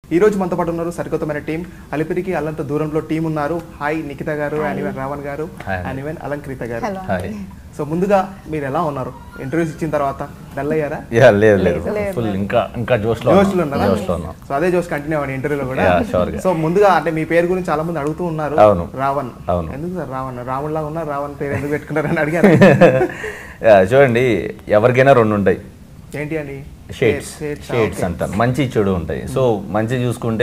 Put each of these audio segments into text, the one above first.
ఈ రోజు మనతో పాటు ఉన్నారు సరికొత్తమైన టీం అలిపిరికి అల్లంత దూరంలో టీం ఉన్నారు హాయ్ నిఖిత గారు అండ్ ఈవెన్ రావణ్ గారు Hi. అండ్ ఈవెన్ అలంకృత గారు హలో హాయ్ సో ముందుగా మీరు ఎలా ఉన్నారు ఇంటర్వ్యూస్ ఇచ్చిన తర్వాత డల్ అయ్యారా యా లేదు లేదు లేదు, ఫుల్ ఇంకా ఇంకా జోష్లో జోష్లో ఉన్నారా జోష్లో ఉన్నాం సో అదే జోష్ కంటిన్యూ అవ్వండి ఇంటర్వ్యూలో కూడా Yeah, sure గా. సో ముందుగా అంటే మీ పేరు గురించి చాలా మంది అడుగుతూ ఉన్నారు అవును. రావణ్ అవును. ఎందుకు సార్ రావణ్ రావణ్ లాగా ఉన్నారు రావణ్ పేరు ఎందుకు పెట్టుకున్నారని అడిగారు యా, చూడండి ఎవరికైనా రెండు ఉంటాయి ఏంటి అండి షేడ్స్ Shades, షేడ్స్ okay. అంటారు మంచి చెడు ఉంటాయి సో మంచి చూసుకుంటే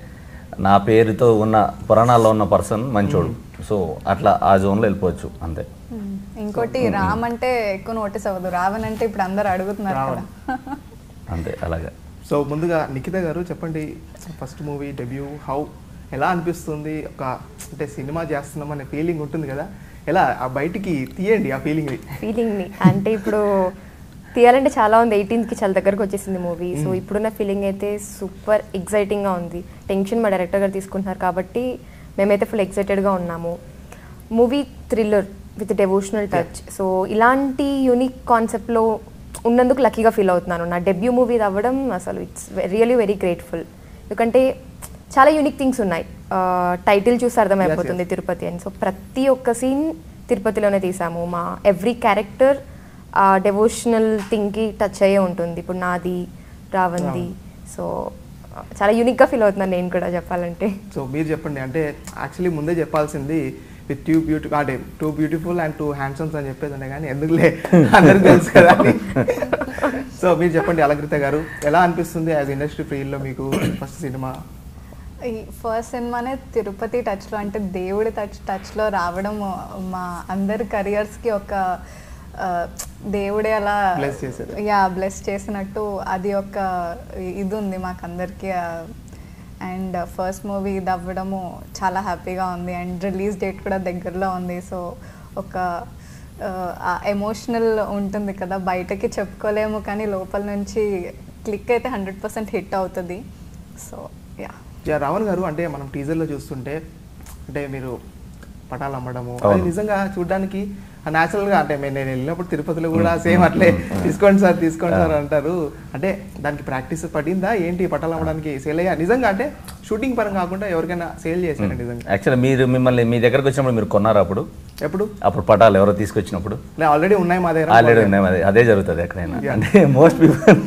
నా పేరుతో ఉన్న పురాణాల్లో ఉన్న పర్సన్ మంచోడు సో అట్లా ఆ జోన్లో వెళ్ళిపోవచ్చు అంతే ఇంకోటి రామ్ అంటే ఎక్కువ నోటీస్ అవ్వదు రావణ్ అంటే ఇప్పుడు అందరు అడుగుతున్నారు కదా అంతే అలాగే సో ముందుగా నిఖిత గారు చెప్పండి ఫస్ట్ మూవీ డెబ్యూ హౌ ఎలా అనిపిస్తుంది ఒక అంటే సినిమా చేస్తున్నాం అనే ఫీలింగ్ ఉంటుంది కదా ఎలా ఆ బయటికి తీయండి ఆ ఫీలింగ్ ఫీలింగ్ని అంటే ఇప్పుడు తీయాలంటే చాలా ఉంది ఎయిటీన్త్కి చాలా దగ్గరకు వచ్చేసింది మూవీ సో ఇప్పుడున్న ఫీలింగ్ అయితే సూపర్ ఎగ్జైటింగ్గా ఉంది టెన్షన్ మా డైరెక్టర్ గారు తీసుకుంటున్నారు కాబట్టి మేమైతే ఫుల్ ఎగ్జైటెడ్గా ఉన్నాము movie thriller with devotional touch so ఇలాంటి యూనిక్ కాన్సెప్ట్లో ఉన్నందుకు లక్కీగా ఫీల్ అవుతున్నాను నా డెబ్యూ మూవీ అవ్వడం అసలు ఇట్స్ రియలీ వెరీ గ్రేట్ఫుల్ ఎందుకంటే చాలా యూనిక్ థింగ్స్ ఉన్నాయి టైటిల్ చూసి అర్థమైపోతుంది తిరుపతి అని సో ప్రతి ఒక్క సీన్ తిరుపతిలోనే తీసాము మా ఎవ్రీ క్యారెక్టర్ ఆ డెవోషనల్ థింగ్కి టచ్ అయ్యే ఉంటుంది ఇప్పుడు నాది రావంది సో చాలా యూనిక్గా ఫీల్ అవుతున్నాను నేను కూడా చెప్పాలంటే సో మీరు చెప్పండి అంటే యాక్చువల్లీ ముందే చెప్పాల్సింది విత్ టూ బ్యూటీ అంటే two beautiful and two handsomes అని చెప్పేది ఉండే కానీ ఎందుకులే అందరికి తెలుసు కదా అని. సో మీరు చెప్పండి అలంకృత గారు ఎలా అనిపిస్తుంది యాజ్ ఇండస్ట్రీ ఫీల్డ్లో మీకు ఫస్ట్ సినిమా ఈ ఫస్ట్ సినిమానే తిరుపతి టచ్లో అంటే దేవుడి టచ్ టచ్లో రావడం మా అందరి కెరియర్స్కి ఒక ఆ, దేవుడే అలా Bless చేశారు. యా బ్లెస్ చేసినట్టు అది ఒక ఇది ఉంది మాకందరికి అండ్ ఫస్ట్ మూవీ ఇది అవ్వడము చాలా హ్యాపీగా ఉంది అండ్ రిలీజ్ డేట్ కూడా దగ్గరలో ఉంది సో ఒక ఎమోషనల్ ఉంటుంది కదా బయటకి చెప్పుకోలేము కానీ లోపల నుంచి క్లిక్ అయితే హండ్రెడ్ పర్సెంట్ హిట్ అవుతుంది so yeah yeah Ravan garu అంటే మనం టీజర్లో చూస్తుంటే అంటే మీరు పటాలు అమ్మడము అది అవును. నిజంగా చూడడానికి గా అంటే మే- నేను వెళ్ళినప్పుడు తిరుపతిలో కూడా సేమ్ అట్లే తీసుకోండి సార్ తీసుకోండి సార్ అంటారు అంటే దానికి ప్రాక్టీస్ పడిందా ఏంటి పటాలు అమ్మడానికి సేల్ అయ్యా నిజంగా అంటే షూటింగ్ పరం కాకుండా ఎవరికైనా సేల్ చేశారా నిజంగా యాక్చువల్లీ మీరు మిమ్మల్ని మీ దగ్గరకు వచ్చినప్పుడు మీరు కొన్నారా అప్పుడు ఎప్పుడు అప్పుడు పటాలు ఎవరో తీసుకొచ్చినప్పుడు ఆల్రెడీ ఉన్నాయి మా దగ్గర ఆల్రెడీ ఉన్నాయి అదే అదే జరుగుతుంది ఎక్కడైనా అంటే మోస్ట్ పీపుల్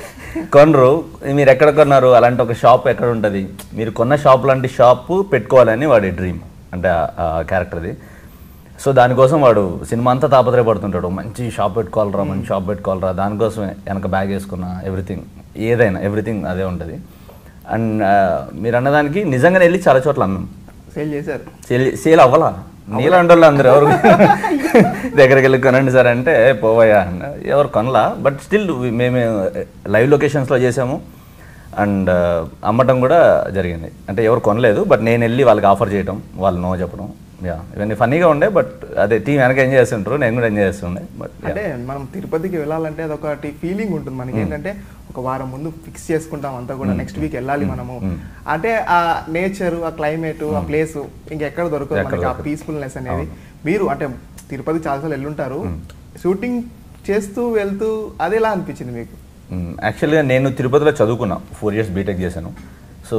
కొనరు మీరు ఎక్కడ కొన్నారు అలాంటి ఒక షాప్ ఎక్కడ ఉంటుంది మీరు కొన్న షాప్ లాంటి షాప్ పెట్టుకోవాలని వాడి డ్రీమ్ అంటే ఆ క్యారెక్టర్ది సో దానికోసం వాడు సినిమా అంతా తాపత్రయపడుతుంటాడు మంచి షాప్ పెట్టుకోవాలరా మంచి షాప్ పెట్టుకోవాలరా దానికోసమే వెనక బ్యాగ్ వేసుకున్న ఎవ్రీథింగ్ ఏదైనా ఎవ్రీథింగ్ అదే ఉంటుంది అండ్ మీరు అన్నదానికి నిజంగానే వెళ్ళి చాలా చోట్ల అన్నాం సేల్ చేశారు సేల్ సేల్ అవ్వలా నీలాంటి వాళ్ళు అందరు ఎవరు దగ్గరికి వెళ్ళి కొనండి సార్ అంటే పోవయ్యా అన్న ఎవరు కొనలా బట్ స్టిల్ మేము లైవ్ లొకేషన్స్లో చేసాము అండ్ అమ్మటం కూడా జరిగింది అంటే ఎవరు కొనలేదు బట్ నేను వెళ్ళి వాళ్ళకి ఆఫర్ చేయటం వాళ్ళు నో చెప్పడం యా ఇవన్నీ ఫన్నీగా ఉండే బట్ అదే టీం వెనక ఎంజాయ్ చేస్తుంటారు నేను కూడా ఎంజాయ్ చేస్తుండే బట్ అంటే మనం తిరుపతికి వెళ్ళాలంటే అదొకటి ఫీలింగ్ ఉంటుంది మనకి ఏంటంటే ఒక వారం ముందు ఫిక్స్ చేసుకుంటాం అంతా కూడా నెక్స్ట్ వీక్ వెళ్ళాలి మనము అంటే ఆ నేచర్ ఆ క్లైమేట్ ఆ ప్లేస్ ఇంకెక్కడ దొరకదు ఎక్కడ మనకి ఆ దొరకదు. పీస్ఫుల్నెస్ అనేది మీరు అంటే తిరుపతి చాలాసార్లు వెళ్ళుంటారు షూటింగ్ చేస్తూ వెళ్తూ అది ఎలా అనిపించింది మీకు యాక్చువల్గా నేను తిరుపతిలో చదువుకున్నా ఫోర్ ఇయర్స్ బీటెక్ చేశాను సో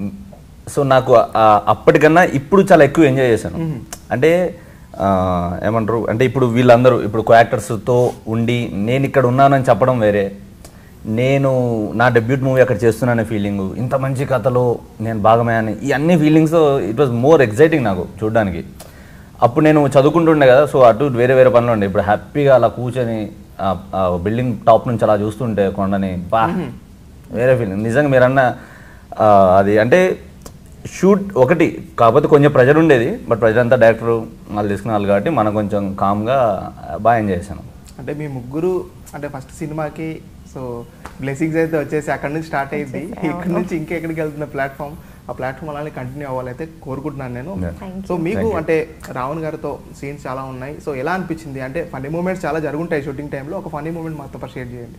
సో నాకు ఆ- అప్పటికన్నా ఇప్పుడు చాలా ఎక్కువ ఎంజాయ్ చేశాను అంటే ఆ, ఏమంటారు అంటే ఇప్పుడు వీళ్ళందరూ ఇప్పుడు కో యాక్టర్స్తో ఉండి నేను ఇక్కడ ఉన్నానని చెప్పడం వేరే నేను నా డెబ్యూట్ మూవీ అక్కడ చేస్తున్నానే ఫీలింగ్ ఇంత మంచి కథలో నేను భాగమే అని ఈ అన్ని feelings it was more exciting నాకు చూడడానికి అప్పుడు నేను చదువుకుంటుండే కదా సో అటు వేరే వేరే పనులు ఉండే ఇప్పుడు హ్యాపీగా అలా కూర్చొని ఆ బిల్డింగ్ టాప్ నుంచి అలా చూస్తుంటే కొండని బా వేరే ఫీలింగ్ నిజంగా మీరన్న ఆ, అది అంటే షూట్ ఒకటి కాకపోతే కొంచెం ప్రెజర్ ఉండేది బట్ ప్రెజర్ అంతా డైరెక్టర్ వాళ్ళు తీసుకున్న వాళ్ళు కాబట్టి మనం కొంచెం కామ్గా బాగా ఎంజాయ్ చేశాను అంటే మీ ముగ్గురు అంటే ఫస్ట్ సినిమాకి సో బ్లెస్సింగ్స్ అయితే వచ్చేసి అక్కడ నుంచి స్టార్ట్ అయింది ఇక్కడ నుంచి ఇంకెక్కడికి వెళ్తున్న ప్లాట్ఫామ్ ఆ ప్లాట్ఫామ్ అలానే కంటిన్యూ అవ్వాలైతే కోరుకుంటున్నాను నేను Yeah. Thank సో మీకు Thank you. అంటే రావణ్ గారితో సీన్స్ చాలా ఉన్నాయి సో ఎలా అనిపించింది అంటే ఫన్నీ మూమెంట్స్ చాలా జరుగుంటాయి షూటింగ్ టైంలో ఒక ఫన్నీ మూమెంట్ మాతో షేర్ చేయండి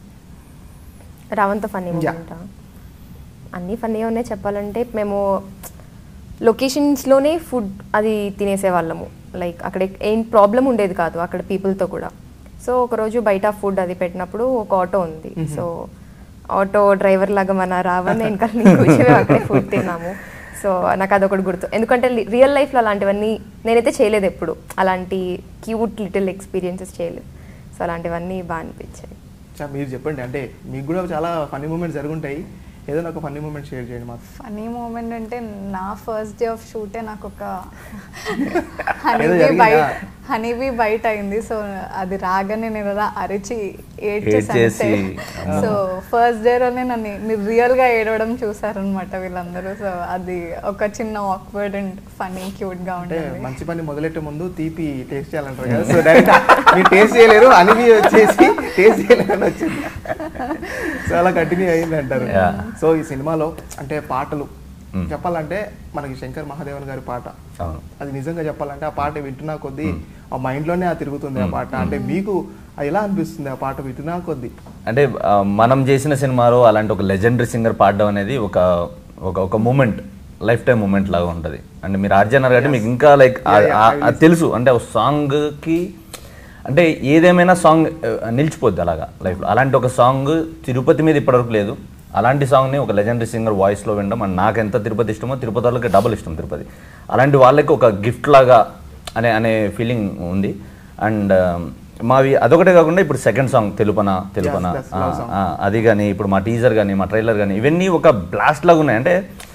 రావంత ఫన్నీ Yeah. మూమెంట్ అన్నీ ఫన్నీగా ఉన్నాయి చెప్పాలంటే మేము లొకేషన్స్లోనే ఫుడ్ అది తినేసేవాళ్ళము లైక్ అక్కడ ఏం ప్రాబ్లం ఉండేది కాదు అక్కడ పీపుల్తో కూడా సో ఒకరోజు బయట ఫుడ్ అది పెట్టినప్పుడు ఒక ఆటో ఉంది సో ఆటో డ్రైవర్ లాగా మన రావణ్ వెనకాల నేను కూర్చొని అక్కడే ఫుడ్ తిన్నాము సో నాకు అదొకటి గుర్తు ఎందుకంటే రియల్ లైఫ్లో అలాంటివన్నీ నేనైతే చేయలేదు ఎప్పుడు అలాంటి క్యూట్ లిటిల్ ఎక్స్పీరియన్సెస్ చేయలేదు సో అలాంటివన్నీ బాగా అనిపించాయి చా, మీరు చెప్పండి అంటే మీకు కూడా చాలా ఫన్నీ మూమెంట్స్ జరుగుంటాయి ఏదైనా ఒక ఫన్నీ మూమెంట్ షేర్ చేయండి మాకు ఫనీ మూమెంట్ అంటే నా ఫస్ట్ డే ఆఫ్ షూటే నాకు ఒక ఏదో హనీబీ జరిగిందా? బయట హనీబీ బయట అయింది సో అది రాగానే నేను అలా అరిచి ఏడ్చేసి ఏడ్చేసి, అమ్మో. సో ఫస్ట్ డేలోనే నన్ను మీరు రియల్గా ఏడవడం చూసారనమాట వీళ్ళందరూ సో అది ఒక చిన్న ఆక్వర్డ్ అండ్ ఫనీ క్యూట్గా అంటే ఉంటుంది మంచి పని మొదలెట్టే ముందు తీపి టేస్ట్ చేయాలంటారు కదా సో డైరెక్ట్ మీరు టేస్ట్ చేయలేరు అనివి వచ్చేసి టేస్ట్ చేయలేరని వచ్చింది సో అలా కంటిన్యూ అయింది అంటారు Yeah. సో ఈ సినిమాలో అంటే పాటలు Mm. చెప్పాలంటే మనకి శంకర్ మహాదేవన్ గారి పాట అవును అది నిజంగా చెప్పాలంటే ఆ పాట వింటున్నా కొద్దీ ఆ మైండ్లోనే ఆ తిరుగుతుంది ఆ పాట అంటే మీకు అది ఎలా అనిపిస్తుంది ఆ పాట వింటున్నా కొద్దీ అంటే ఆ, మనం చేసిన సినిమాలో అలాంటి ఒక లెజెండరీ సింగర్ పాడడం అనేది ఒక ఒక ఒక మూమెంట్ లైఫ్ టైం మూమెంట్ లాగా ఉంటుంది అంటే మీరు ఆర్జనర్ కాబట్టి మీకు ఇంకా like Yeah, yeah, I will అది తెలుసు అంటే ఒక సాంగ్కి అంటే ఏదేమైనా సాంగ్ నిలిచిపోద్ది అలాగా లైఫ్లో అలాంటి ఒక సాంగ్ తిరుపతి మీద ఇప్పటివరకు లేదు అలాంటి సాంగ్ని ఒక లెజెండరీ సింగర్ వాయిస్లో వినడం అండ్ నాకు ఎంత తిరుపతి ఇష్టమో తిరుపతి వాళ్ళకి డబుల్ ఇష్టం తిరుపతి అలాంటి వాళ్ళకి ఒక గిఫ్ట్ లాగా అనే అనే ఫీలింగ్ ఉంది అండ్ మావి అదొకటే కాకుండా ఇప్పుడు సెకండ్ సాంగ్ తెలుపన తెలుపన Yes, that's love song. ఆ, అది కానీ ఇప్పుడు మా టీజర్ కానీ మా ట్రైలర్ కానీ ఇవన్నీ ఒక బ్లాస్ట్ లాగా ఉన్నాయి అంటే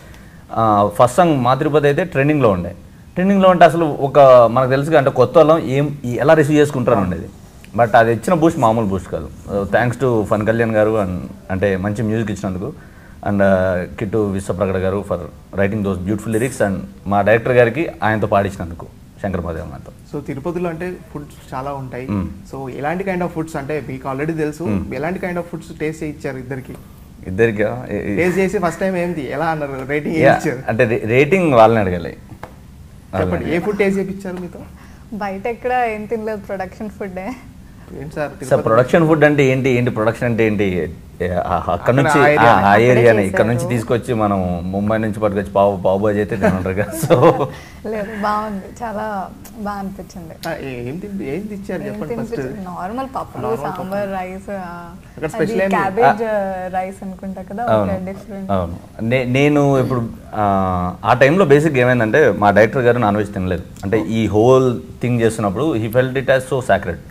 ఫస్ట్ సాంగ్ మా తిరుపతి అయితే ట్రెండింగ్లో ఉండే ట్రెండింగ్లో ఉంటే అసలు ఒక మనకు తెలుసు అంటే కొత్త వాళ్ళం ఏం ఈ- ఎలా రిసీవ్ చేసుకుంటారు ఉండేది బట్ అది ఇచ్చిన బూస్ట్ మామూలు బూస్ట్ కాదు థ్యాంక్స్ టు ఫన్ కళ్యాణ్ గారు అండ్ అంటే మంచి మ్యూజిక్ ఇచ్చినందుకు and Kittu Vishwapragada garu for writing those beautiful lyrics and మా డైరెక్టర్ గారికి ఆయనతో పాడించినందుకు శంకర్ మహాదేవ్ గారితో సో తిరుపతిలో అంటే ఫుడ్స్ చాలా ఉంటాయి Mm. సో ఎలాంటి కైండ్ ఆఫ్ ఫుడ్స్ అంటే మీకు ఆల్రెడీ తెలుసు ఎలాంటి కైండ్ ఆఫ్ ఫుడ్స్ టేస్ట్ ఇచ్చారు ఇద్దరికి ఇద్దరికి టేస్ట్ చేసి ఫస్ట్ టైం ఏంటి ఎలా అన్నారు రేటింగ్ ఏం ఇచ్చారు అంటే రేటింగ్ వాళ్ళని అడగాలి చెప్పండి ఏ ఫుడ్ టేస్ట్ చేయించారు మీతో బయట ఎక్కడ ఏం తినలేదు ప్రొడక్షన్ ఫుడ్డే ఏంటి sir sir Tirupati production food అంటే ఏంటి ఏంటి ప్రొడక్షన్ అంటే ఏంటి ఏ, ఆ- అక్కడ అక్కడ నుంచి ఆ ఆ- ఏరియానే. ఆ అక్కడే ఏరియాని ఇక్కడ చేశారు. నుంచి తీసుకొచ్చి మనం ముంబై నుంచి పట్టుకొచ్చి పావు పావు బాజీ అయితే తినంటారు కదా సో లేదు బాగుంది చాలా బాగా అనిపించింది ఆ, ఏ- ఏం తిండి ఏం ఇచ్చారు చెప్పండి ఫస్ట్ నార్మల్ పప్పులు Normal పప్పు. సాంబార్ రైస్ అక్కడ special ఏం లేదు. క్యాబేజ్ రైస్ అనుకుంటా కదా అవును డిఫరెంట్ అవును నే- నేను ఇప్పుడు ఆ, ఆ టైంలో బేసిక్ ఏమైందంటే మా డైరెక్టర్ గారు నాన్ వెజ్ తినలేదు అంటే ఈ హోల్ థింగ్ చేస్తున్నప్పుడు he felt it as so sacred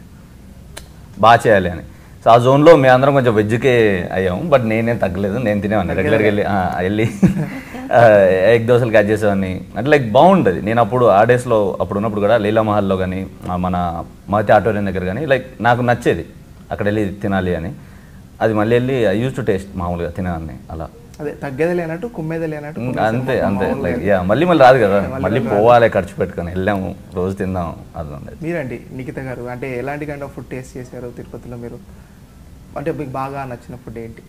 బాగా చేయాలి అని సో ఆ జోన్లో మేము అందరం కొంచెం వెజ్కే అయ్యాము బట్ నేనేం తగ్గలేదు నేను తినేవాడిని రెగ్యులర్గా వెళ్ళి ఆ, వెళ్ళి ఆ, ఎగ్ దోశలు కట్ చేసేవాడిని అంటే లైక్ బాగుంటుంది నేను అప్పుడు ఆ డేస్లో అప్పుడు ఉన్నప్పుడు కూడా లీలా మహల్లో కానీ మన మతి ఆటోరియం దగ్గర కానీ లైక్ నాకు నచ్చేది అక్కడ వెళ్ళి తినాలి అని అది మళ్ళీ వెళ్ళి ఐ యూస్ టు టేస్ట్ మామూలుగా తినేవాడిని అలా అదే తగ్గేది లేనట్టు కుమ్మేది లేనట్టు ఉమ్, కుమ్మేసాం అంతే మొత్తం అంతే మామూలుగా. లైక్ యా మళ్ళీ మళ్ళీ రాదు కదా మళ్ళీ మళ్ళీ రాదు. పోవాలి ఖర్చు పెట్టుకొని వెళ్ళాము రోజు తిందాం అది ఉండేది మీరండి నిఖిత గారు అంటే ఎలాంటి కైండ్ ఆఫ్ ఫుడ్ టేస్ట్ చేశారు తిరుపతిలో మీరు అంటే మీకు బాగా నచ్చిన ఫుడ్ ఏంటి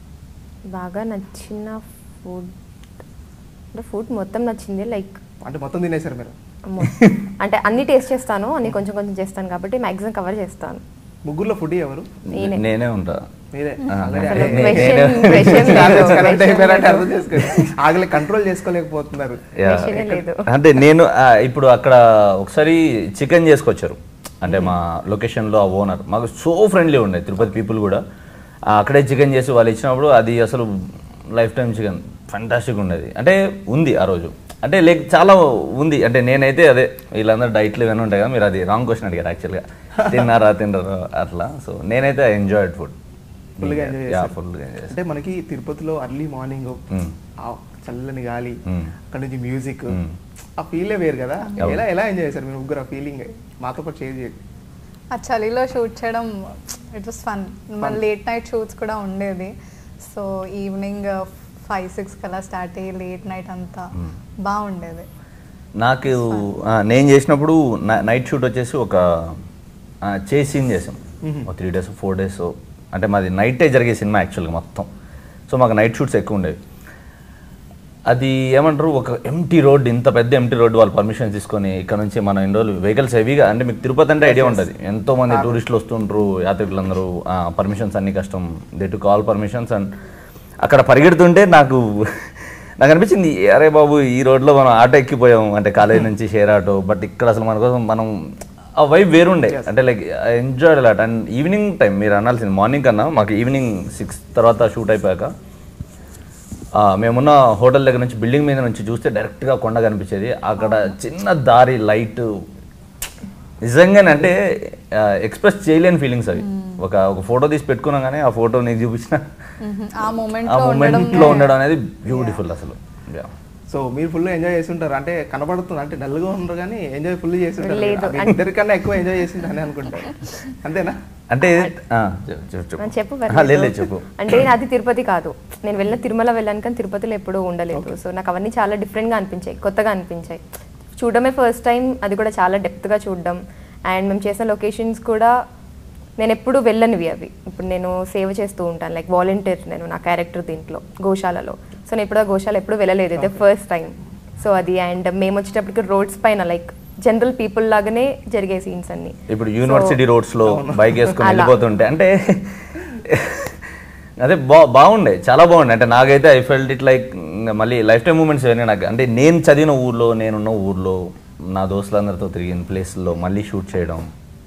బాగా నచ్చిన ఫుడ్ అంటే ఫుడ్ మొత్తం నచ్చింది లైక్ అంటే మొత్తం తినేశారు మీరు అంటే అన్ని టేస్ట్ చేస్తాను అన్ని కొంచెం కొంచెం చేస్తాను కాబట్టి మ్యాక్సిమం కవర్ చేస్తాను ముగ్గురులో ఫుడ్ ఎవరు నేనే. నేనే ఉంటా మీరే ఆ, Already అసలు అదే- నే- question- నేను- question లేదు, Correct question అయిపోయారంటే లేదు. అర్థం చేసుకోండి ఆగలే కంట్రోల్ చేసుకోలేకపోతున్నారు యా. Question ఏ లేదు. అంటే నేను ఆ, ఇప్పుడు అక్కడ ఒకసారి చికెన్ చేసుకొచ్చారు అంటే మా లొకేషన్లో ఆ ఓనర్ మాకు సో ఫ్రెండ్లీ ఉండే తిరుపతి పీపుల్ కూడా ఆ, అక్కడే చికెన్ చేసి వాళ్ళు ఇచ్చినప్పుడు అది అసలు లైఫ్ టైం చికెన్ ఫంటాస్టిక్ ఉండేది అంటే ఉంది ఆ రోజు అంటే లైక్ చాలా ఉంది అంటే నేనైతే అదే వీళ్ళందరూ డైట్లు ఇవన్నీ ఉంటాయి కదా మీరు అది రాంగ్ క్వశ్చన్ అడిగారు యాక్చువల్గా తిన్నారా తినరా అట్లా సో నేనైతే ఎంజాయ్డ్ ఫుడ్ ఫుల్గా ఎంజాయ్ యా చేశారు ఫుల్గా ఎంజాయ్ అంటే మనకి తిరుపతిలో అర్లీ మార్నింగ్ మ్మ్. ఆ చల్లని గాలి మ్మ్. అక్కడ నుంచి మ్యూజిక్ మ్మ్. ఆ ఫీలే వేరు కదా అవును. ఎలా ఎలా ఎంజాయ్ చేశారు మీరు ముగ్గురు ఆ ఫీలింగ్ మాతో పాటు షేర్ చేయండి ఆ చలిలో షూట్ చేయడం ఇట్ వాస్ ఫన్ మన లేట్ నైట్ షూట్స్ కూడా ఉండేది సో ఈవినింగ్ ఫైవ్ సిక్స్ కల్లా స్టార్ట్ అయ్యి లేట్ నైట్ అంతా బాగుండేది నాకు ఆ, నేను చేసినప్పుడు నై- నైట్ షూట్ వచ్చేసి ఒక ఆ, చేసి సీన్ చేసాం మ్మ్. ఒక త్రీ డేస్ ఫోర్ డేస్ అంటే మాది నైటే జరిగే సినిమా యాక్చువల్గా మొత్తం సో మాకు నైట్ షూట్స్ ఎక్కువ ఉండేవి అది ఏమంటారు ఒక ఎంటీ రోడ్ ఇంత పెద్ద ఎంటీ రోడ్ వాళ్ళు పర్మిషన్ తీసుకొని ఇక్కడ నుంచి మనం ఎన్ని రోజులు వెహికల్స్ హెవీగా అంటే మీకు తిరుపతి అంటే ఐడియా ఉంటుంది ఎంతో మంది టూరిస్టులు వస్తుంటారు యాత్రికులందరూ పర్మిషన్స్ అన్ని కష్టం they to call permissions and అక్కడ పరిగెడుతుంటే నాకు నాకు అనిపించింది అరే బాబు ఈ రోడ్లో మనం ఆటో ఎక్కిపోయాం అంటే కాలేజ్ నుంచి షేర్ ఆటో బట్ ఇక్కడ అసలు మన కోసం మనం ఆ వైబ్ వేరుండే అంటే like enjoy a lot and evening time మీరు అనాల్సింది మార్నింగ్ కన్నా మాకు ఈవినింగ్ సిక్స్ తర్వాత షూట్ అయిపోయాక ఆ, మేమున్న హోటల్ దగ్గర నుంచి బిల్డింగ్ మీద నుంచి చూస్తే డైరెక్ట్గా కొండ కనిపించేది అక్కడ చిన్న దారి లైట్ నిజంగానే అంటే ఎక్స్ప్రెస్ చేయలేని ఫీలింగ్స్ అవి ఒక ఒక ఫోటో తీసి పెట్టుకున్నాం కానీ ఆ ఫోటో నీకు చూపించిన ఆ మూమెంట్ ఆ లో ఉండడం మూమెంట్లో ఉండడం అనేది బ్యూటిఫుల్ అసలు Yeah. సో మీరు ఫుల్ ఎంజాయ్ చేస్తుంటారు అంటే కనబడుతుంది అంటే డల్గా ఉండరు కానీ ఎంజాయ్ ఫుల్ చేస్తుంటారు లేదు. మీ ఇద్దరికన్నా ఎక్కువ ఎంజాయ్ చేసింటారని అనుకుంటారు అంతేనా అంటే ఆ, చెప్పు, చెప్పు, మనం చెప్పు చెప్పు పర్లేదు. ఆ, లేదు లేదు, చెప్పు అంటే అది తిరుపతి కాదు నేను వెళ్ళిన తిరుమల వెళ్ళాను కానీ తిరుపతిలో ఎప్పుడూ ఉండలేదు సో నాకు అవన్నీ చాలా డిఫరెంట్గా అనిపించాయి కొత్తగా అనిపించాయి చూడడమే ఫస్ట్ టైం అది కూడా చాలా డెప్త్గా చూడడం అండ్ మేము చేసిన లొకేషన్స్ కూడా నేను ఎప్పుడు వెళ్ళనివి అవి ఇప్పుడు నేను సేవ చేస్తూ ఉంటాను లైక్ వాలంటీర్ నేను నా క్యారెక్టర్ దీంట్లో గోశాలలో సో నేను ఎప్పుడు ఆ గోశాల ఎప్పుడు వెళ్ళలేదు ఇదే ఫస్ట్ టైం సో అది అండ్ మేము వచ్చేటప్పటికి రోడ్స్ పైన లైక్ జనరల్ పీపుల్ లాగానే జరిగే సీన్స్ అన్ని ఇప్పుడు యూనివర్సిటీ రోడ్స్ లో బైక్ వేసుకొని అలా. వెళ్ళిపోతుంటే అంటే అదే బా బాగుండే చాలా బాగుండే అంటే నాకైతే ఐ ఫెల్ట్ ఇట్ లైక్ మళ్ళీ లైఫ్ టైం మూమెంట్స్ ఇవన్నీ నాకు అంటే నేను చదివిన ఊర్లో నేనున్న ఊర్లో నా దోస్తులందరితో తిరిగిన ప్లేస్లో మళ్ళీ షూట్ చేయడం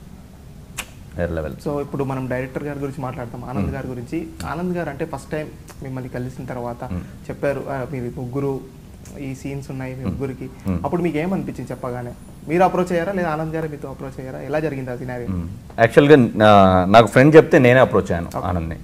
వేరే లెవెల్ సో ఇప్పుడు మనం డైరెక్టర్ గారి గురించి మాట్లాడతాం ఆనంద్ గారి గురించి ఆనంద్ గారు అంటే ఫస్ట్ టైం మిమ్మల్ని కలిసిన తర్వాత చెప్పారు "ఆ, మీరు ముగ్గురు ఈ సీన్స్ ఉన్నాయి మీ ముగ్గురికి అప్పుడు మీకు ఏమనిపించింది చెప్పగానే మీరు అప్రోచ్ అయ్యారా లేదా ఆనంద్ గారు మీతో అప్రోచ్ అయ్యారా ఎలా జరిగింది ఆ సినారీ యాక్చువల్గా నాకు ఫ్రెండ్ చెప్తే నేనే అప్రోచ్ అయ్యాను ఆనంద్ని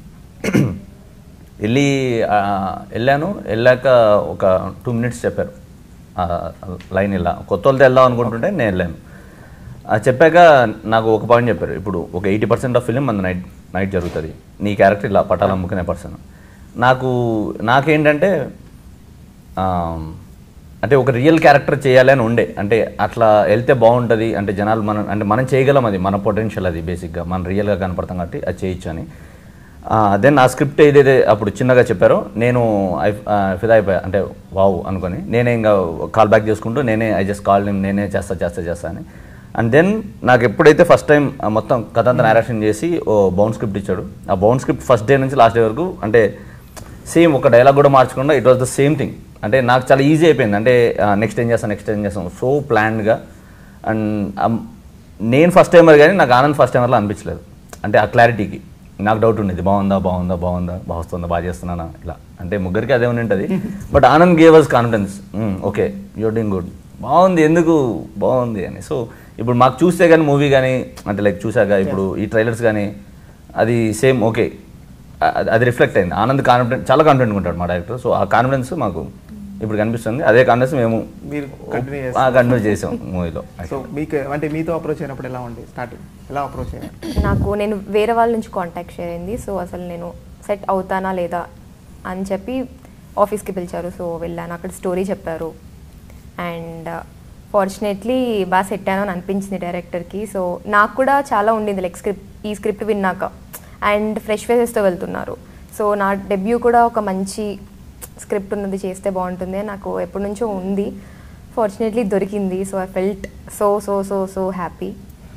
వెళ్ళి ఆ, వెళ్ళాను వెళ్ళాక ఒక టూ మినిట్స్ చెప్పారు ఆ, లైన్ ఇలా కొత్త వాళ్ళతో వెళ్దాం అనుకుంటుంటే నేను వెళ్ళాను ఆ చెప్పాక నాకు ఒక పాయింట్ చెప్పారు ఇప్పుడు ఒక ఎయిటీ పర్సెంట్ ఆఫ్ ఫిలిం మన నైట్ నైట్ జరుగుతుంది నీ క్యారెక్టర్ ఇలా పట్టాలు అమ్ముకునే పర్సన్ నాకు నాకేంటంటే ఆ, అంటే ఒక రియల్ క్యారెక్టర్ చేయాలి అని ఉండే అంటే అట్లా వెళ్తే బాగుంటుంది అంటే జనాలు మనం అంటే మనం చేయగలం అది మన పొటెన్షియల్ అది బేసిక్గా మనం రియల్గా కనపడతాం కాబట్టి అది చేయొచ్చు అని దెన్ ఆ స్క్రిప్ట్ ఏదైతే అప్పుడు చిన్నగా చెప్పారో నేను ఐ- ఆ, ఫిదా అయిపోయా అంటే వావ్ అనుకొని నేనే ఇంకా కాల్ బ్యాక్ చేసుకుంటూ నేనే ఐ జస్ట్ కాల్ నేనే చేస్తా చేస్తా చేస్తా అని అండ్ దెన్ నాకు ఎప్పుడైతే ఫస్ట్ టైం మొత్తం కథ అంతా నేరేషన్ చేసి ఓ బౌండ్ స్క్రిప్ట్ ఇచ్చాడు ఆ బౌండ్ స్క్రిప్ట్ ఫస్ట్ డే నుంచి లాస్ట్ డే వరకు అంటే సేమ్ ఒక డైలాగ్ కూడా మార్చకుండా it was the same thing అంటే నాకు చాలా ఈజీ అయిపోయింది అంటే నెక్స్ట్ ఏం చేస్తాను నెక్స్ట్ ఏం చేస్తాం సో ప్లాన్డ్గా అండ్ నేను ఫస్ట్ టైమర్ కానీ నాకు ఆనంద్ ఫస్ట్ టైమర్లో అనిపించలేదు అంటే ఆ క్లారిటీకి నాకు డౌట్ ఉండేది బాగుందా బాగుందా బాగుందా బాగా వస్తుందా బాగా చేస్తున్నానా ఇలా అంటే ముగ్గురికి అదే ఉండి ఉంటుంది but Anand gave us confidence okay you're doing good బాగుంది ఎందుకు బాగుంది అని సో ఇప్పుడు మాకు చూస్తే కానీ మూవీ కానీ అంటే లైక్ చూసాక ఇప్పుడు ఈ ట్రైలర్స్ కానీ అది సేమ్ ఓకే అది- అది రిఫ్లెక్ట్ అయింది ఆనంద్ కాన్ఫిడెంట్ చాలా కాన్ఫిడెంట్ ఉంటాడు మా డైరెక్టర్ సో ఆ కాన్ఫిడెన్స్ మాకు ఇప్పుడు కనిపిస్తుంది అదే కాన్ఫిడెన్స్ మేము మీరు కంటిన్యూ చేస్తారు కంటిన్యూ చేసాం మూవీలో సో మీకు అంటే మీతో అప్రోచ్ అయినప్పుడు ఎలా ఉండే స్టార్టింగ్ ఎలా అప్రోచ్ అయ్యారు నాకు నేను వేరే వాళ్ళ నుంచి కాంటాక్ట్ షేర్ అయింది సో అసలు నేను సెట్ అవుతానా లేదా అని చెప్పి ఆఫీస్కి పిలిచారు సో వెళ్ళాను అక్కడ స్టోరీ చెప్పారు అండ్ ఫార్చునేట్లీ బాగా సెట్ అయ్యాను అని అనిపించింది డైరెక్టర్కి సో నాకు కూడా చాలా ఉండింది లైక్ స్క్రిప్ట్ ఈ స్క్రిప్ట్ విన్నాక అండ్ ఫ్రెష్ ఫేసెస్తో వెళ్తున్నారు సో నా డెబ్యూ కూడా ఒక మంచి స్క్రిప్ట్ ఉన్నది చేస్తే బాగుంటుంది అని నాకు ఎప్పటి నుంచో ఉంది ఫార్చునేట్లీ దొరికింది so I felt so so so so happy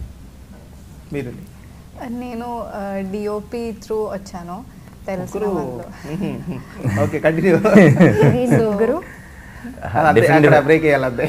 మీరు నేను డిఓపి త్రూ వచ్చాను తెలిసిన ముగ్గురు వాళ్ళు ఓకే కంటిన్యూ ముగ్గురు అక్కడ బ్రేక్ వేయాలి అంతే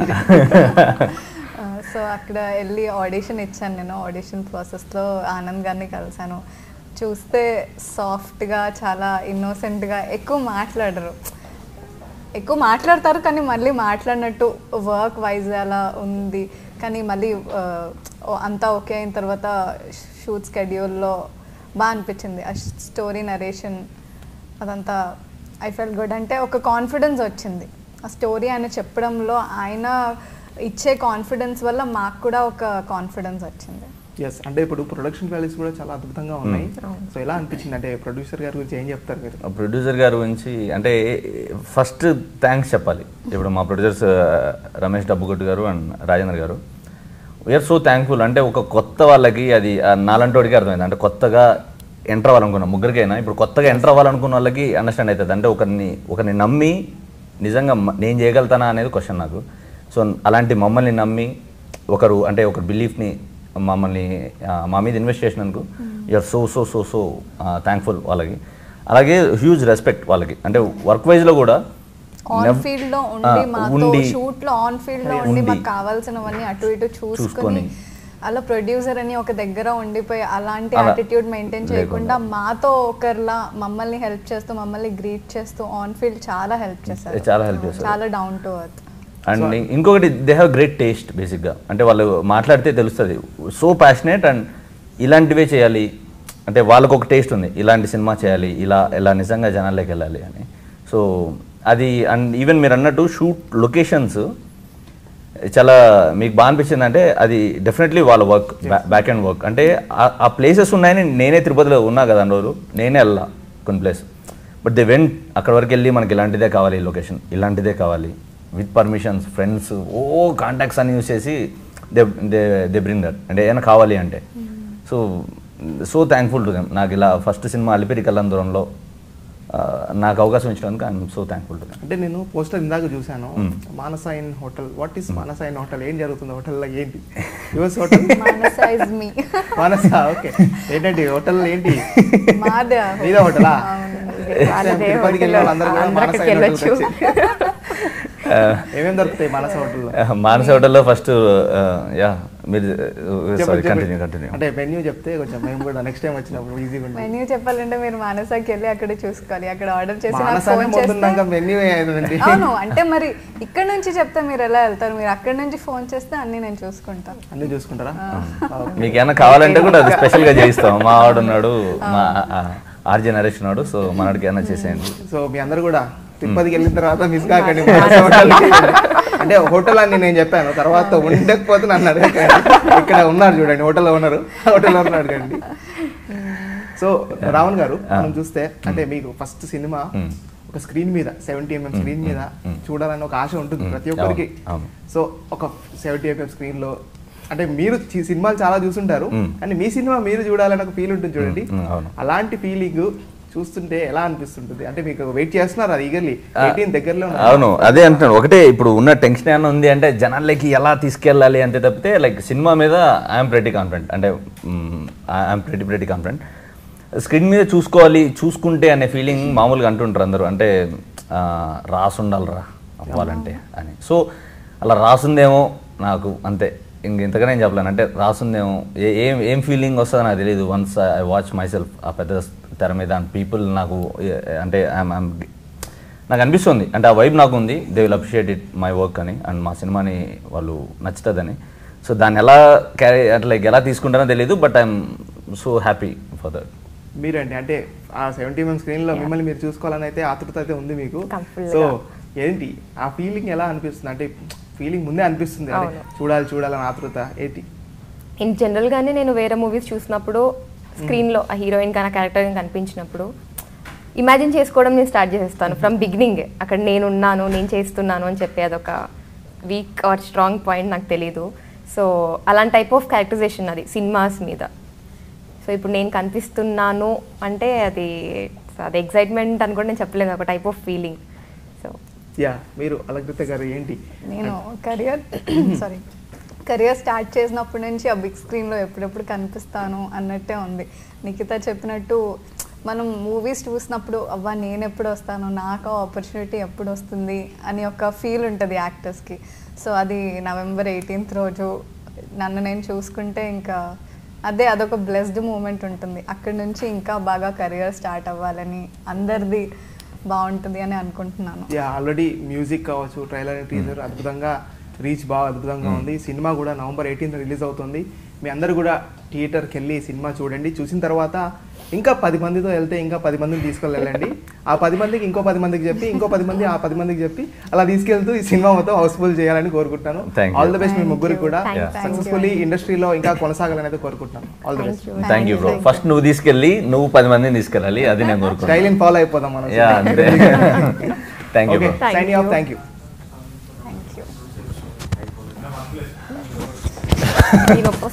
సో అక్కడ వెళ్ళి ఆడిషన్ ఇచ్చాను నేను ఆడిషన్ ప్రాసెస్లో ఆనంద్ గారిని కలిశాను చూస్తే సాఫ్ట్గా చాలా ఇన్నోసెంట్గా ఎక్కువ మాట్లాడరు ఎక్కువ మాట్లాడతారు కానీ మళ్ళీ మాట్లాడినట్టు వర్క్ వైజ్ అలా ఉంది కానీ మళ్ళీ ఆ, ఓ- అంతా ఓకే అయిన తర్వాత షూట్ స్కెడ్యూల్లో బాగా అనిపించింది ఆ స్టోరీ నరేషన్ అదంతా ఐ ఫెల్ గుడ్ అంటే ఒక కాన్ఫిడెన్స్ వచ్చింది ఆ స్టోరీ ఆయన చెప్పడంలో ఆయన ఇచ్చే కాన్ఫిడెన్స్ వల్ల మాకు కూడా ఒక కాన్ఫిడెన్స్ వచ్చింది ఎస్ అంటే ఇప్పుడు ప్రొడక్షన్ వాల్యూస్ కూడా చాలా అద్భుతంగా ఉన్నాయి సో ఎలా అనిపించింది అంటే ప్రొడ్యూసర్ గారి గురించి ఏం చెప్తారు మీరు ప్రొడ్యూసర్ గారి గురించి అంటే ఫస్ట్ థ్యాంక్స్ చెప్పాలి ఇప్పుడు మా ప్రొడ్యూసర్స్ రమేష్ డబ్బుగొట్టు గారు అండ్ రాజేంద్ర గారు వీఆర్ సో థ్యాంక్ఫుల్ అంటే ఒక కొత్త వాళ్ళకి అది ఆ నాలంటోడికి అర్థమైంది అంటే కొత్తగా ఎంటర్ అవ్వాలనుకున్న ముగ్గురికైనా ఇప్పుడు కొత్తగా ఎంటర్ అవ్వాలనుకున్న వాళ్ళకి అండర్స్టాండ్ అవుతుంది అంటే ఒకరిని ఒకరిని నమ్మి నిజంగా మ- నేను చేయగలుగుతానా అనేది క్వశ్చన్ నాకు సో అలాంటి మమ్మల్ని నమ్మి ఒకరు అంటే ఒక బిలీఫ్ని మమ్మల్ని ఆ, మా మీద ఇన్వెస్ట్ చేసినందుకు you're so so so so thankful వాళ్ళకి అలాగే హ్యూజ్ రెస్పెక్ట్ వాళ్ళకి అంటే వర్క్ వైజ్లో కూడా ఆన్ నెవ్- ఫీల్డ్ లో ఆ, ఉండి మాతో ఉండి షూట్ లో ఆన్ ఫీల్డ్ లో ఉండి ఉండి. మాకు కావాల్సినవన్నీ అటు ఇటు చూసుకుని చూసుకొని. అలా ప్రొడ్యూసర్ అని ఒక దగ్గర ఉండిపోయి అలాంటి అలా యాటిట్యూడ్ మెయింటైన్ చేయకుండా లేకుండా. మాతో ఒకరిలా మమ్మల్ని హెల్ప్ చేస్తూ మమ్మల్ని గ్రీట్ చేస్తూ ఆన్ ఫీల్డ్ చాలా హెల్ప్ చేశారు చాలా help చేశారు. చాలా డౌన్ టు అర్త్ అండ్ ఇంకొకటి దే హ్యావ్ గ్రేట్ టేస్ట్ బేసిక్గా అంటే వాళ్ళు మాట్లాడితే తెలుస్తుంది సో ప్యాషనేట్ అండ్ ఇలాంటివే చేయాలి అంటే వాళ్ళకు ఒక టేస్ట్ ఉంది ఇలాంటి సినిమా చేయాలి ఇలా ఇలా నిజంగా జనాల్లోకి వెళ్ళాలి అని సో అది అండ్ ఈవెన్ మీరు అన్నట్టు షూట్ లొకేషన్స్ చాలా మీకు బాగా అనిపించింది అంటే అది డెఫినెట్లీ వాళ్ళ వర్క్ బ్యాక్ అండ్ వర్క్ అంటే ఆ- ఆ ప్లేసెస్ ఉన్నాయని నేనే తిరుపతిలో ఉన్నా కదా అన్ని రోజులు నేనే వెళ్ళా కొన్ని ప్లేస్ బట్ దే వెంట్ అక్కడ వరకు వెళ్ళి మనకి ఇలాంటిదే కావాలి లొకేషన్ ఇలాంటిదే కావాలి విత్ పర్మిషన్స్ ఫ్రెండ్స్ ఓ కాంటాక్ట్స్ అన్ని యూస్ చేసి they they they bring that అంటే ఏమైనా కావాలి అంటే so so thankful to them నాకు ఇలా ఫస్ట్ సినిమా అలిపిరి కల్లం దూరంలో ఆ, నాకు అవకాశం ఇచ్చినందుకు I'm so thankful to them అంటే నేను పోస్టర్ ఇందాక చూశాను మ్మ్. Manasa in hotel what is Manasa in hotel ఏం జరుగుతుంది హోటల్లో ఏంటి యువర్స్ హోటల్ మానస ఇస్ మీ మానస ఓకే ఏంటండి హోటల్ ఏంటి మాదే మీదే హోటలా వాళ్ళదే తిరుపతికి వెళ్ళిన వాళ్ళందరూ కూడా అందరూ మానస అక్కడికి ఇన్ హోటల్కి వెళ్ళొచ్చు. వచ్చి ఏమేమి దొరుకుతాయి మానస హోటల్లో మానస హోటల్లో ఫస్ట్ యా మీరు సారీ చెప్పండి, కంటిన్యూ చెప్పండి. కంటిన్యూ అంటే మెన్యూ చెప్తే కొంచెం మేము కూడా నెక్స్ట్ టైం వచ్చినప్పుడు ఈజీగా ఉంటుంది మెన్యూ చెప్పాలంటే మీరు మానసకి వెళ్ళి అక్కడ చూసుకోవాలి అక్కడ ఆర్డర్ చేసి నాకు మానసనే ఫోన్ మొద్దున్నాక చేస్తే మెన్యూ ఏదండి అవును అంటే మరి ఇక్కడ నుంచి చెప్తే మీరు ఎలా వెళ్తారు మీరు అక్కడ నుంచి ఫోన్ చేస్తే అన్ని నేను చూసుకుంటాను అన్నీ చూసుకుంటారా ఓకే. మీకు ఏమైనా కావాలంటే కూడా అది స్పెషల్గా చేయిస్తాం మా వాడు ఉన్నాడు మా ఆర్జే నరేష్ ఉన్నాడు సో మనడికి ఏమైనా చేసేయండి సో మీ అందరు కూడా తిరుపతికి వెళ్ళిన తర్వాత మిస్ కాకండి మానస హోటల్కి. అంటే హోటల్ అని నేను చెప్పాను తర్వాత ఉండకపోతే నన్ను అడగకండి ఇక్కడ ఉన్నారు చూడండి హోటల్లో ఉన్నారు హోటల్లో ఉన్నారు అడగండి సో రావణ్ గారు మనం చూస్తే అంటే మీకు ఫస్ట్ సినిమా Hmm. ఒక స్క్రీన్ మీద సెవెంటీ ఎంఎం స్క్రీన్ మీద Hmm. చూడాలని ఒక ఆశ ఉంటుంది Hmm. ప్రతి ఒక్కరికి అవును, అవును. సో ఒక సెవెంటీ ఎంఎం స్క్రీన్ లో అంటే మీరు చి- సినిమాలు చాలా చూసుంటారు Hmm. కానీ మీ సినిమా మీరు చూడాలని ఒక ఫీల్ ఉంటుంది చూడండి Hmm, అవును. అలాంటి ఫీలింగ్ చూస్తుంటే ఎలా అనిపిస్తుంటుంది అంటే మీకు వెయిట్ చేస్తున్నారు అది ఈగర్లీ ఆ, ఎయిటీన్ దగ్గరలో ఉన్నారు. అవును అదే అంటున్నాను ఒకటే ఇప్పుడు ఉన్న టెన్షన్ ఏమైనా ఉంది అంటే జనాల్లోకి ఎలా తీసుకెళ్ళాలి అంతే తప్పితే లైక్ సినిమా మీద ఐఎమ్ ప్రెటీ కాన్ఫిడెంట్ అంటే I'm pretty pretty confident screen మీద చూసుకోవాలి చూసుకుంటే అనే ఫీలింగ్ మామూలుగా అంటుంటారు అందరూ అంటే ఆ, రాసుండాలిరా అవ్వాలంటే అని సో అలా రాసుందేమో నాకు అంతే ఇంక ఇంతగా నేను చెప్పలేను అంటే రాసుందేమో ఏ- ఏం ఏం ఫీలింగ్ వస్తుందో నాకు తెలియదు once I watch myself ఆ పెద్ద తెర మీద అండ్ పీపుల్ నాకు ఏ- అంటే ఐఎమ్ నాకు అనిపిస్తుంది అంటే ఆ వైబ్ నాకు ఉంది they will appreciate it my work అని అండ్ మా సినిమాని వాళ్ళు నచ్చుతుందని సో దాన్ని ఎలా క్యారీ అంటే లైక్ ఎలా తీసుకుంటారో తెలియదు but I'm so happy for that మీరండి అంటే ఆ సెవెంటీ ఎంఎం స్క్రీన్ లో మిమ్మల్ని మీరు చూసుకోవాలని అయితే ఆతృత అయితే ఉంది మీకు Comfortable సో గా. ఏంటి ఆ ఫీలింగ్ ఎలా అనిపిస్తుంది అంటే ఫీలింగ్ ముందే అనిపిస్తుంది అరే, అవును. చూడాలి చూడాలని ఆతృత ఏంటి ఇన్ జనరల్గానే నేను వేరే మూవీస్ చూసినప్పుడు స్క్రీన్లో ఆ హీరోయిన్ కానీ క్యారెక్టర్ కనిపించినప్పుడు ఇమాజిన్ చేసుకోవడం నేను స్టార్ట్ చేసేస్తాను ఫ్రమ్ బిగినింగ్ అక్కడ నేను ఉన్నాను నేను చేస్తున్నాను అని చెప్పి అదొక వీక్ ఆర్ స్ట్రాంగ్ పాయింట్ నాకు తెలీదు సో అలాంటి టైప్ ఆఫ్ క్యారెక్టరైజేషన్ అది సినిమాస్ మీద సో ఇప్పుడు నేను కనిపిస్తున్నాను అంటే అది అది ఎగ్జైట్మెంట్ అని కూడా నేను చెప్పలేను ఒక type of feeling so yeah మీరు అలకృత గారు ఏంటి నేను కెరియర్ సారీ కెరియర్ స్టార్ట్ చేసినప్పటి నుంచి ఆ బిగ్ స్క్రీన్లో ఎప్పుడెప్పుడు కనిపిస్తాను అన్నట్టే ఉంది నిఖిత చెప్పినట్టు మనం మూవీస్ చూసినప్పుడు అవ్వా నేను ఎప్పుడు వస్తాను నాకు ఆపర్చునిటీ ఎప్పుడు వస్తుంది అని ఒక ఫీల్ ఉంటుంది యాక్టర్స్కి సో అది నవంబర్ ఎయిటీన్త్ రోజు నన్ను నేను చూసుకుంటే ఇంకా అదే అదొక బ్లెస్డ్ మూమెంట్ ఉంటుంది అక్కడి నుంచి ఇంకా బాగా కెరియర్ స్టార్ట్ అవ్వాలని అందరిది బాగుంటుంది అని అనుకుంటున్నాను యా ఆల్రెడీ మ్యూజిక్ కావచ్చు ట్రైలర్ టీజర్ అద్భుతంగా రీచ్ బాగా అద్భుతంగా ఉంది సినిమా కూడా నవంబర్ ఎయిటీన్త్ రిలీజ్ అవుతుంది మీ అందరు కూడా థియేటర్కి వెళ్ళి సినిమా చూడండి చూసిన తర్వాత ఇంకా పది మందితో వెళ్తే ఇంకా పది మందిని తీసుకొని వెళ్ళండి ఆ పది మందికి ఇంకో పది మందికి చెప్పి ఇంకో పది మంది ఆ పది మందికి చెప్పి అలా తీసుకెళ్తూ ఈ సినిమా మొత్తం హౌస్ఫుల్ చేయాలని కోరుకుంటున్నాను Thank you. All the best మీ Thank ముగ్గురు you. కూడా Thank you. సక్సెస్ఫుల్లీ ఇండస్ట్రీలో ఇంకా కొనసాగాలని అయితే కోరుకుంటున్నాను all the Thank best you. Thank you bro Thank you. First నువ్వు తీసుకెళ్ళి నువ్వు పది మందిని తీసుకెళ్ళాలి అది నేను స్టైల్ కోరుకుంటాను ఇన్ ఫాలో అయిపోదాం మనం యా అంతే thank you okay bro Thank signing off you. Thank you thank you ఈ నొప్పి